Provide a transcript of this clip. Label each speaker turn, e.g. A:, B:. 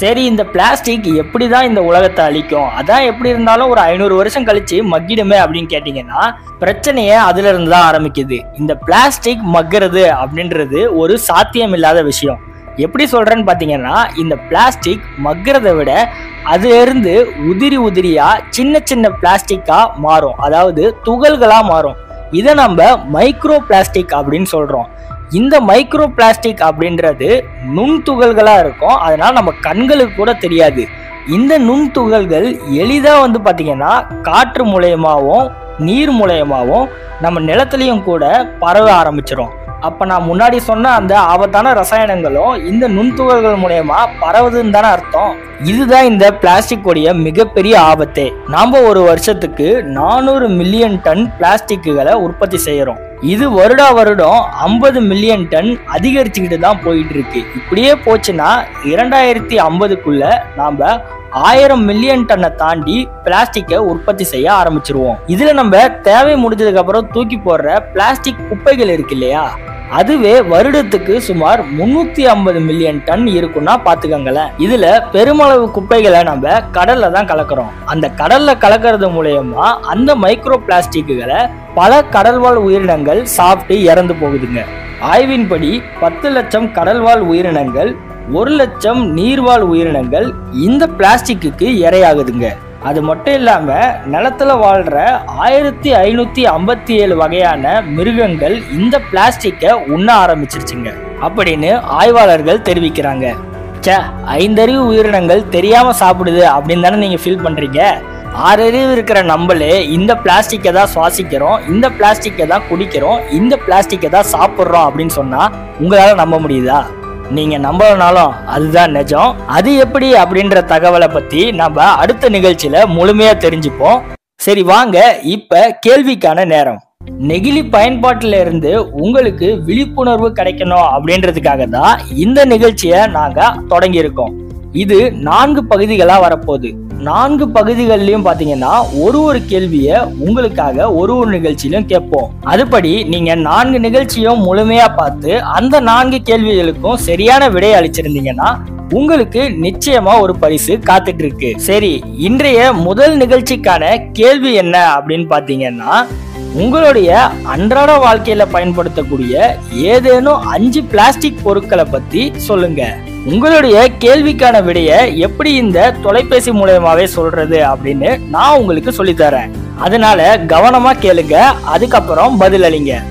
A: சரி இந்த பிளாஸ்டிக் எப்படி தான் இந்த உலகத்தை அழிக்கும் அதான் எப்படி இருந்தாலும் ஒரு ஐநூறு வருஷம் கழிச்சு மக்கிடுமே அப்படின்னு கேட்டிங்கன்னா பிரச்சனையே அதுல இருந்து தான் ஆரம்பிக்குது இந்த பிளாஸ்டிக் மக்கிறது அப்படின்றது ஒரு சாத்தியம் இல்லாத விஷயம் எப்படி சொல்றேன்னு பார்த்தீங்கன்னா இந்த பிளாஸ்டிக் மக்கிறத விட அதுல இருந்து உதிரி உதிரியா சின்ன சின்ன பிளாஸ்டிக்கா மாறும் அதாவது துகள்களா மாறும் இதை நம்ம மைக்ரோ பிளாஸ்டிக் அப்படின்னு சொல்றோம் இந்த மைக்ரோ பிளாஸ்டிக் அப்படின்றது நுண்துகள்களா இருக்கும் அதனால நம்ம கண்களுக்கு கூட தெரியாது இந்த நுண்துகள்கள் எளிதா வந்து பாத்தீங்கன்னா காற்று மூலயமாவும் நீர் மூலயமாவும் நம்ம நிலத்துலயும் கூட பரவ ஆரம்பிச்சிரும் அப்ப நான் முன்னாடி சொன்ன அந்த ஆபத்தான ரசாயனங்களும் இந்த நுண்துகள்கள் மூலயமா பரவுதுன்னு தானே அர்த்தம் இதுதான் இந்த பிளாஸ்டிக் உடைய மிகப்பெரிய ஆபத்தே நாம ஒரு வருஷத்துக்கு நானூறு மில்லியன் டன் பிளாஸ்டிக்குகளை உற்பத்தி செய்யறோம் இது வருடா வருடம் ஐம்பது மில்லியன் டன் அதிகரிச்சுக்கிட்டு தான் போயிட்டு இருக்கு இப்படியே போச்சுன்னா இரண்டாயிரத்தி ஐம்பதுக்குள்ள நாம ஆயிரம் மில்லியன் டன்னை தாண்டி பிளாஸ்டிக்கை உற்பத்தி செய்ய ஆரம்பிச்சிருவோம் இதுல நம்ம தேவை முடிஞ்சதுக்கு அப்புறம் தூக்கி போடுற பிளாஸ்டிக் குப்பைகள் இருக்கு இல்லையா அதுவே வருடத்துக்கு சுமார் முன்னூத்தி ஐம்பது மில்லியன் டன் இருக்குன்னா பாத்துக்கோங்களேன் இதுல பெருமளவு குப்பைகளை நம்ம கடல்ல தான் கலக்கிறோம் அந்த கடல்ல கலக்கிறது மூலயமா அந்த மைக்ரோ பிளாஸ்டிக்குகளை பல கடல்வாழ் உயிரினங்கள் சாப்பிட்டு இறந்து போகுதுங்க ஆய்வின்படி பத்து லட்சம் கடல்வாழ் உயிரினங்கள் ஒரு லட்சம் நீர்வாழ் உயிரினங்கள் இந்த பிளாஸ்டிக்குக்கு இரையாகுதுங்க அது மட்டும் இல்லாம நிலத்துல வாழ்ற ஆயிரத்தி ஐநூத்தி ஐம்பத்தி ஏழு வகையான மிருகங்கள் இந்த பிளாஸ்டிக்கை உண்ண ஆரம்பிச்சிருச்சுங்க அப்படின்னு ஆய்வாளர்கள் தெரிவிக்கிறாங்க ச்சே ஐந்தறிவு உயிரினங்கள் தெரியாம சாப்பிடுது அப்படின்னு தானே நீங்க ஃபீல் பண்றீங்க ஆறறிவு இருக்கிற நம்மளே இந்த பிளாஸ்டிக்கை தான் சுவாசிக்கிறோம் இந்த பிளாஸ்டிக்கை தான் குடிக்கிறோம் இந்த பிளாஸ்டிக்கை தான் சாப்பிட்றோம் அப்படின்னு சொன்னா உங்களால நம்ப முடியுதா நீங்க நம்பலனாலும் அதுதான் நிஜம் அது எப்படி அப்படின்ற தகவலை பத்தி நம்ம அடுத்த நிகழ்ச்சியில முழுமையா தெரிஞ்சுப்போம் சரி வாங்க இப்ப கேள்விக்கான நேரம் நெகிழி பயன்பாட்டில இருந்து உங்களுக்கு விழிப்புணர்வு கிடைக்கணும் அப்படின்றதுக்காக தான் இந்த நிகழ்ச்சியை நாங்க தொடங்கி இருக்கோம் இது நான்கு பகுதிகளா வரப்போகுது நான்கு பகுதிகள்லயும் பாத்தீங்கன்னா ஒரு ஒரு கேள்வியை உங்களுக்காக ஒரு ஒரு நிகழ்ச்சியிலும் கேட்போம் அதுபடி நீங்க நான்கு நிகழ்ச்சியும் முழுமையா பார்த்து அந்த நான்கு கேள்விகளுக்கும் சரியான விடை அளிச்சிருந்தீங்கன்னா உங்களுக்கு நிச்சயமா ஒரு பரிசு காத்துட்டு இருக்கு சரி இன்றைய முதல் நிகழ்ச்சிக்கான கேள்வி என்ன அப்படின்னு பாத்தீங்கன்னா உங்களுடைய அன்றாட வாழ்க்கையில பயன்படுத்தக்கூடிய ஏதேனும் அஞ்சு பிளாஸ்டிக் பொருட்களை பத்தி சொல்லுங்க உங்களுடைய கேள்விக்கான விடைய எப்படி இந்த தொலைபேசி மூலயமாவே சொல்றது அப்படின்னு நான் உங்களுக்கு சொல்லித்தரேன் அதனால கவனமா கேளுங்க அதுக்கப்புறம் பதில் அளிங்க